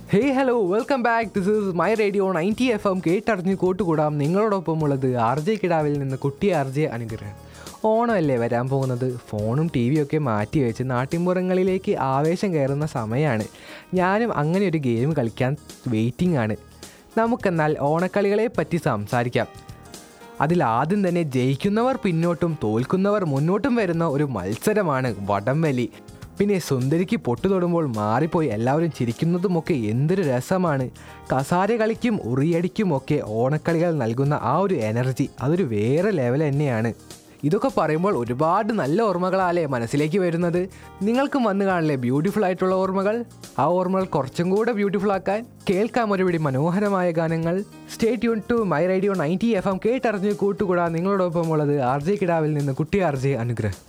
hey hello welcome back this is my radio ninety F M കേട്ടറിഞ്ഞ് കൂട്ടുകൂടാം നിങ്ങളോടൊപ്പം ഉള്ളത് ആർ ജെ കിടാവിൽ നിന്ന് കുട്ടി ആർ ജെ അനുഗ്രഹം ഓണമല്ലേ വരാൻ പോകുന്നത് ഫോണും ടി വിയും ഒക്കെ മാറ്റി വെച്ച് നാട്ടിൻപുറങ്ങളിലേക്ക് ആവേശം കയറുന്ന സമയമാണ് ഞാനും അങ്ങനെ ഒരു ഗെയിം കളിക്കാൻ വെയിറ്റിംഗ് ആണ് നമുക്കെന്നാൽ ഓണക്കളികളെ പറ്റി സംസാരിക്കാം അതിൽ ആദ്യം തന്നെ ജയിക്കുന്നവർ പിന്നോട്ടും തോൽക്കുന്നവർ മുന്നോട്ടും വരുന്ന ഒരു മത്സരമാണ് വടംവലി പിന്നെ സുന്ദരിക്ക് പൊട്ടു തൊടുമ്പോൾ മാറിപ്പോയി എല്ലാവരും ചിരിക്കുന്നതുമൊക്കെ എന്തൊരു രസമാണ് കസാര കളിക്കും ഉറിയടിക്കും ഒക്കെ ഓണക്കളികൾ നൽകുന്ന ആ ഒരു എനർജി അതൊരു വേറെ ലെവൽ തന്നെയാണ് ഇതൊക്കെ പറയുമ്പോൾ ഒരുപാട് നല്ല ഓർമ്മകളാലേ മനസ്സിലേക്ക് വരുന്നത് നിങ്ങൾക്കും വന്നു കാണില്ലേ ബ്യൂട്ടിഫുൾ ആയിട്ടുള്ള ഓർമ്മകൾ ആ ഓർമ്മകൾ കുറച്ചും കൂടെ ബ്യൂട്ടിഫുൾ ആക്കാൻ കേൾക്കാം ഒരുപിടി മനോഹരമായ ഗാനങ്ങൾ stay tune to my radio ninety F M കേട്ടറിഞ്ഞ് കൂട്ടുകൂടാ നിങ്ങളോടൊപ്പം ഉള്ളത് ആർ ജെ കിടാവിൽ നിന്ന് കുട്ടി ആർ ജെ അനുഗ്രഹം